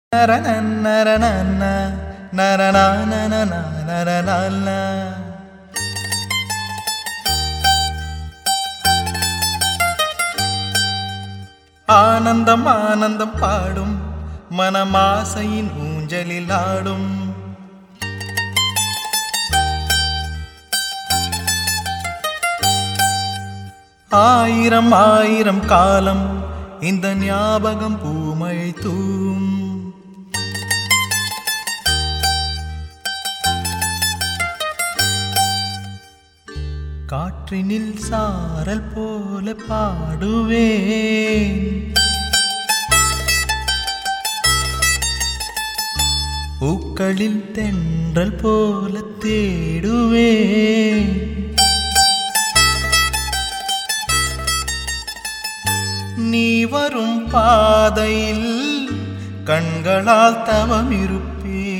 ஆனந்தம் ஆனந்தம் பாடும் மனமாசையின் ஊஞ்சலில் ஆடும் ஆயிரம் ஆயிரம் காலம் இந்த ஞாபகம் பூமழை தூம் காற்றினில் சாரல் போல பாடுவேன் பூக்களில் தென்றல் போல தேடுவேன் நீ வரும் பாதையில் கண்களால் தவம் இருப்பேன்